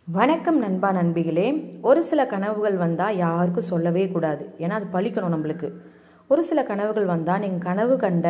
வணக்கம் நண்பா நண்பிகளே ஒரு சில கனவுகள் வந்தால் யாருக்கும் சொல்லவே கூடாது ஏன்னா அது பழிக்கணும் நம்மளுக்கு ஒரு சில கனவுகள் வந்தால் நீங்கள் கனவு கண்ட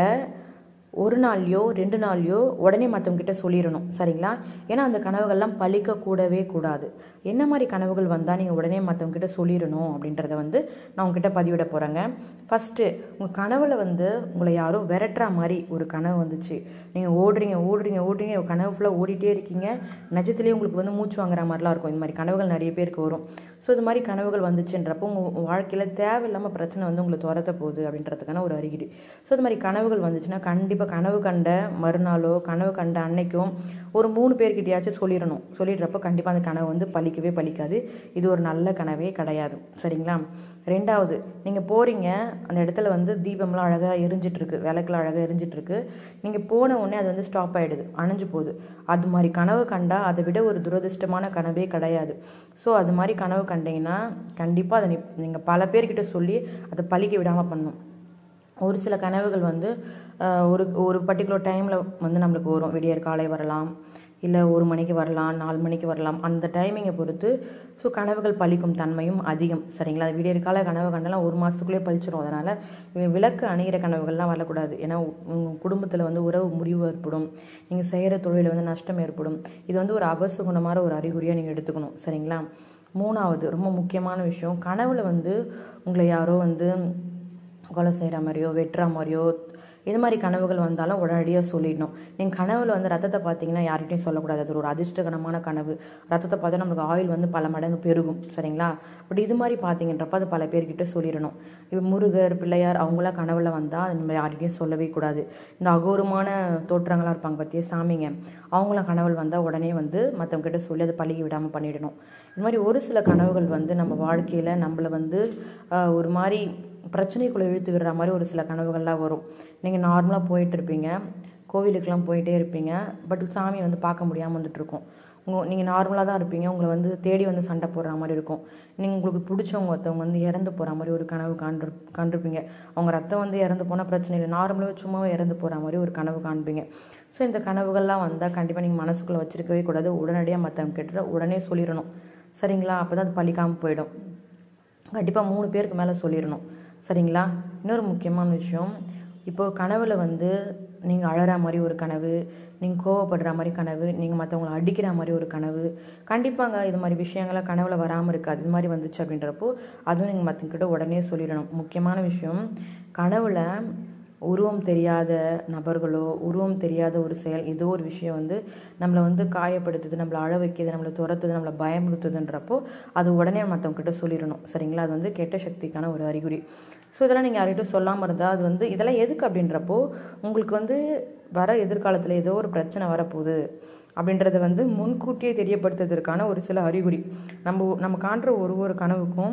ஒரு நாள்லையோ ரெண்டு நாள்லையோ உடனே மற்றவங்ககிட்ட சொல்லிடணும் சரிங்களா ஏன்னா அந்த கனவுகள்லாம் பழிக்க கூடவே கூடாது என்ன மாதிரி கனவுகள் வந்தால் நீங்கள் உடனே மற்றவங்ககிட்ட சொல்லிடணும் அப்படின்றத வந்து நான் உங்ககிட்ட பதிவிட போகிறேங்க ஃபஸ்ட்டு உங்கள் கனவில் வந்து உங்களை யாரோ விரட்டுற மாதிரி ஒரு கனவு வந்துச்சு நீங்கள் ஓடுறீங்க ஓடுறீங்க ஓடுறீங்க கனவு ஃபுல்லாக ஓடிட்டே இருக்கீங்க நிஜத்துலேயே உங்களுக்கு வந்து மூச்சு வாங்குற மாதிரிலாம் இருக்கும் இந்த மாதிரி கனவுகள் நிறைய பேருக்கு வரும் ஸோ இது மாதிரி கனவுகள் வந்துச்சுன்றப்போ உங்கள் வாழ்க்கையில் தேவையில்லாமல் பிரச்சனை வந்து உங்களை துரத்த போகுது அப்படின்றதுக்கான ஒரு அறிகுறி ஸோ இது மாதிரி கனவுகள் வந்துச்சுன்னா கண்டிப்பாக கனவு கண்ட மறுநாளோ கனவு கண்ட அன்னைக்கும் ஒரு மூணு பேர்கிட்டயாச்சும் சொல்லிடணும் சொல்லிடுறப்போ கண்டிப்பாக அந்த கனவு வந்து பலிக்கவே பலிக்காது இது ஒரு நல்ல கனவே கிடையாது சரிங்களா ரெண்டாவது நீங்கள் போகிறீங்க அந்த இடத்துல வந்து தீபம்லாம் அழகாக எரிஞ்சிட்ருக்கு விளக்குலாம் அழகாக எரிஞ்சிட்ருக்கு நீங்கள் போன உடனே அது வந்து ஸ்டாப் ஆகிடுது அணைஞ்சு போகுது அது மாதிரி கனவு கண்டால் அதை விட ஒரு துரதிர்ஷ்டமான கனவே கிடையாது ஸோ அது மாதிரி கனவு கண்டீங்கன்னா கண்டிப்பாக அதை நீங்கள் பல பேர்கிட்ட சொல்லி அதை பழிக்க விடாமல் பண்ணணும் ஒரு சில கனவுகள் வந்து ஒரு ஒரு பர்டிகுலர் டைமில் வந்து நம்மளுக்கு வரும் விடியற் காலை வரலாம் இல்லை ஒரு மணிக்கு வரலாம் நாலு மணிக்கு வரலாம் அந்த டைமிங்கை பொறுத்து ஸோ கனவுகள் பழிக்கும் தன்மையும் அதிகம் சரிங்களா விடியற் கால கனவு கண்டெல்லாம் ஒரு மாதத்துக்குள்ளே பழிச்சிரும் அதனால் விளக்கு அணிகிற கனவுகள்லாம் வரக்கூடாது ஏன்னா உங்கள் குடும்பத்தில் வந்து உறவு முடிவு ஏற்படும் நீங்கள் செய்கிற தொழிலில் வந்து நஷ்டம் ஏற்படும் இது வந்து ஒரு அபசுகுணமான ஒரு அறிகுறியாக நீங்கள் எடுத்துக்கணும் சரிங்களா மூணாவது ரொம்ப முக்கியமான விஷயம் கனவுல வந்து உங்களை யாரோ வந்து கொலை செய்கிற மாதிரியோ வெட்டுற மாதிரியோ இது மாதிரி கனவுகள் வந்தாலும் உடனடியாக சொல்லிடணும் நீங்கள் கனவுல வந்து ரத்தத்தை பார்த்தீங்கன்னா யார்கிட்டையும் சொல்லக்கூடாது அது ஒரு அதிர்ஷ்டகரமான கனவு ரத்தத்தை பார்த்தா நம்மளுக்கு ஆயில் வந்து பல மடங்கு பெருகும் சரிங்களா பட் இது மாதிரி பார்த்தீங்கன்றப்ப அது பல பேர்கிட்ட சொல்லிடணும் இப்போ முருகர் பிள்ளையார் அவங்களாம் கனவுல வந்தால் அது நம்ம யார்கிட்டையும் சொல்லவே கூடாது இந்த அகோரமான தோற்றங்களாக இருப்பாங்க பற்றிய சாமிங்க அவங்களாம் கனவுகள் வந்தால் உடனே வந்து மற்றவங்க கிட்ட சொல்லி அதை பழகி விடாமல் பண்ணிடணும் இது மாதிரி ஒரு சில கனவுகள் வந்து நம்ம வாழ்க்கையில் நம்மளை வந்து ஒரு மாதிரி பிரச்சனைக்குள்ளே இழுத்து விடுற மாதிரி ஒரு சில கனவுகள்லாம் வரும் நீங்கள் நார்மலாக போயிட்டு இருப்பீங்க கோவிலுக்கெலாம் போயிட்டே இருப்பீங்க பட் சாமி வந்து பார்க்க முடியாமல் வந்துட்டுருக்கோம் உங்கள் நீங்கள் நார்மலாக தான் இருப்பீங்க உங்களை வந்து தேடி வந்து சண்டை போடுற மாதிரி இருக்கும் நீங்கள் உங்களுக்கு பிடிச்சவங்க ஒருத்தவங்க வந்து இறந்து போகிற மாதிரி ஒரு கனவு காண்ரு காண்டிருப்பீங்க அவங்க ரத்தம் வந்து இறந்து போனால் பிரச்சனை இல்லை நார்மலாக சும்மாவே இறந்து போகிற மாதிரி ஒரு கனவு காண்பீங்க ஸோ இந்த கனவுகள்லாம் வந்தால் கண்டிப்பாக நீங்கள் மனசுக்குள்ளே வச்சிருக்கவே கூடாது உடனடியாக மற்றவங்க கேட்டுட்டு உடனே சொல்லிடணும் சரிங்களா அப்போ தான் அது பழிக்காமல் போயிடும் கண்டிப்பாக மூணு பேருக்கு மேலே சொல்லிடணும் சரிங்களா இன்னொரு முக்கியமான விஷயம் இப்போது கனவில் வந்து நீங்கள் அழற மாதிரி ஒரு கனவு நீங்கள் கோவப்படுற மாதிரி கனவு நீங்கள் மற்றவங்களை அடிக்கிற மாதிரி ஒரு கனவு கண்டிப்பாங்க இது மாதிரி விஷயங்கள்லாம் கனவில் வராமல் இருக்காது இது மாதிரி வந்துச்சு அப்படின்றப்போ அதுவும் நீங்கள் மற்றவங்கிட்ட உடனே சொல்லிடணும் முக்கியமான விஷயம் கனவில் உருவம் தெரியாத நபர்களோ உருவம் தெரியாத ஒரு செயல் ஏதோ ஒரு விஷயம் வந்து நம்மளை வந்து காயப்படுத்துது நம்மளை அழ வைக்கிது நம்மளை துரத்துது நம்மளை பயமுறுத்துதுன்றப்போ அது உடனே மற்றவங்ககிட்ட சொல்லிடணும் சரிங்களா அது வந்து கெட்ட சக்திக்கான ஒரு அறிகுறி ஸோ இதெல்லாம் நீங்கள் யார்கிட்டும் சொல்லாமல் இருந்தால் அது வந்து இதெல்லாம் எதுக்கு அப்படின்றப்போ உங்களுக்கு வந்து வர எதிர்காலத்தில் ஏதோ ஒரு பிரச்சனை வரப்போகுது அப்படின்றத வந்து முன்கூட்டியே தெரியப்படுத்துறதுக்கான ஒரு சில அறிகுறி நம்ம நம்ம காண்ற ஒரு ஒரு கனவுக்கும்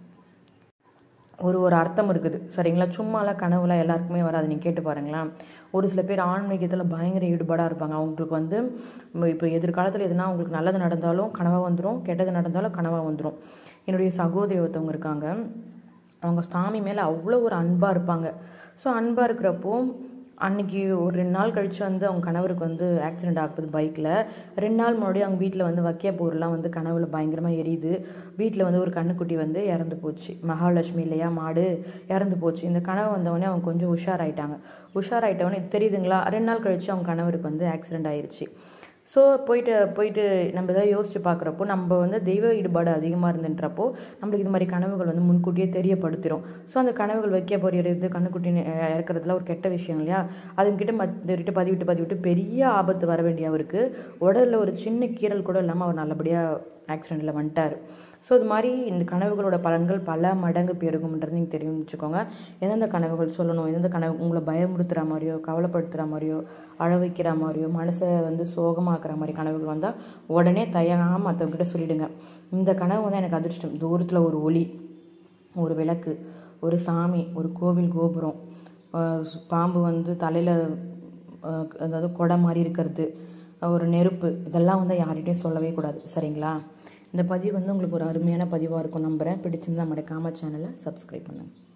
ஒரு ஒரு அர்த்தம் இருக்குது சரிங்களா சும்மாலாம் கனவுலாம் எல்லாருக்குமே வராது நீங்கள் கேட்டு பாருங்களேன் ஒரு சில பேர் ஆன்மீகத்தில் பயங்கர ஈடுபாடாக இருப்பாங்க அவங்களுக்கு வந்து இப்போ எதிர்காலத்தில் எதுனா அவங்களுக்கு நல்லது நடந்தாலும் கனவாக வந்துடும் கெட்டது நடந்தாலும் கனவாக வந்துடும் என்னுடைய சகோதரி ஒருத்தவங்க இருக்காங்க அவங்க சாமி மேலே அவ்வளோ ஒரு அன்பாக இருப்பாங்க ஸோ அன்பாக இருக்கிறப்போ அன்றைக்கி ஒரு ரெண்டு நாள் கழித்து வந்து அவங்க கணவருக்கு வந்து ஆக்சிடெண்ட் ஆகுது பைக்கில் ரெண்டு நாள் முன்னாடி அவங்க வீட்டில் வந்து வக்கிய பொருள்லாம் வந்து கனவுல பயங்கரமாக எரியுது வீட்டில் வந்து ஒரு கண்ணுக்குட்டி வந்து இறந்து போச்சு மகாலட்சுமி இல்லையா மாடு இறந்து போச்சு இந்த கனவு வந்தவொடனே அவங்க கொஞ்சம் உஷாராயிட்டாங்க உஷாராயிட்டவொடனே தெரியுதுங்களா ரெண்டு நாள் கழித்து அவங்க கணவருக்கு வந்து ஆக்சிடெண்ட் ஆயிடுச்சு ஸோ போயிட்டு போயிட்டு நம்ம எதாவது யோசிச்சு பார்க்குறப்போ நம்ம வந்து தெய்வ ஈடுபாடு அதிகமாக இருந்துன்றப்போ நம்மளுக்கு இது மாதிரி கனவுகள் வந்து முன்கூட்டியே தெரியப்படுத்திடும் ஸோ அந்த கனவுகள் வைக்க பொறியறது கண்ணுக்குட்டி இறக்குறதுல ஒரு கெட்ட விஷயம் இல்லையா அதுங்கிட்ட மற்ற பதிவிட்டு பதிவிட்டு பெரிய ஆபத்து வர வேண்டிய அவருக்கு உடலில் ஒரு சின்ன கீரல் கூட இல்லாமல் அவர் நல்லபடியாக ஆக்சிடெண்ட்டில் வந்துட்டார் ஸோ இது மாதிரி இந்த கனவுகளோட பலன்கள் பல மடங்கு பெருகும்ன்றது நீங்கள் தெரியும் வச்சுக்கோங்க எந்தெந்த கனவுகள் சொல்லணும் எந்தெந்த கனவு உங்களை பயமுறுத்துகிற மாதிரியோ கவலைப்படுத்துகிற மாதிரியோ அழ வைக்கிற மாதிரியோ மனசை வந்து சோகமாக்குற மாதிரி கனவுகள் வந்தால் உடனே தயங்காமல் மற்றவங்ககிட்ட சொல்லிவிடுங்க இந்த கனவு வந்து எனக்கு அதிர்ஷ்டம் தூரத்தில் ஒரு ஒளி ஒரு விளக்கு ஒரு சாமி ஒரு கோவில் கோபுரம் பாம்பு வந்து தலையில் அதாவது கொடை மாதிரி இருக்கிறது ஒரு நெருப்பு இதெல்லாம் வந்து யார்கிட்டையும் சொல்லவே கூடாது சரிங்களா இந்த பதிவு வந்து உங்களுக்கு ஒரு அருமையான பதிவாக இருக்கும் நம்புகிறேன் பிடிச்சிருந்தா மறக்காம சேனலை சப்ஸ்கிரைப் பண்ணுங்கள்